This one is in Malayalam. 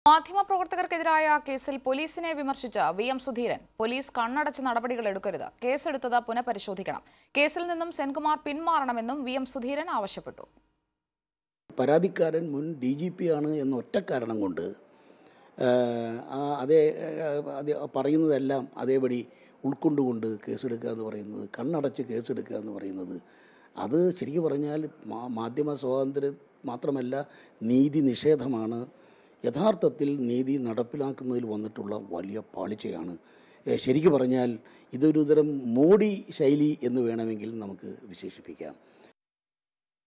മാധ്യമപ്രവർത്തകർക്കെതിരായ കേസിൽ പോലീസിനെ വിമർശിച്ച വി എം സുധീരൻ പോലീസ് കണ്ണടച്ച് നടപടികൾ എടുക്കരുത് കേസെടുത്തത് പുനഃപരിശോധിക്കണം കേസിൽ നിന്നും സെൻകുമാർ പിന്മാറണമെന്നും വി എം സുധീരൻ ആവശ്യപ്പെട്ടു പരാതിക്കാരൻ മുൻ ഡി ജി പി ആണ് എന്ന ഒറ്റ കാരണം കൊണ്ട് ആ അതേ അതേ പറയുന്നതെല്ലാം അതേപടി ഉൾക്കൊണ്ടുകൊണ്ട് കേസെടുക്കുക എന്ന് പറയുന്നത് കണ്ണടച്ച് കേസെടുക്കുക എന്ന് പറയുന്നത് അത് ശരിക്കും പറഞ്ഞാൽ മാ- മാധ്യമ സ്വാതന്ത്ര്യം മാത്രമല്ല നീതി നിഷേധമാണ് യഥാർത്ഥത്തിൽ നീതി നടപ്പിലാക്കുന്നതിൽ വന്നിട്ടുള്ള വലിയ പാളിച്ചയാണ് ഏ, ശരിക്കു പറഞ്ഞാൽ ഇതൊരു തരം മോഡി ശൈലി എന്ന് വേണമെങ്കിൽ നമുക്ക് വിശേഷിപ്പിക്കാം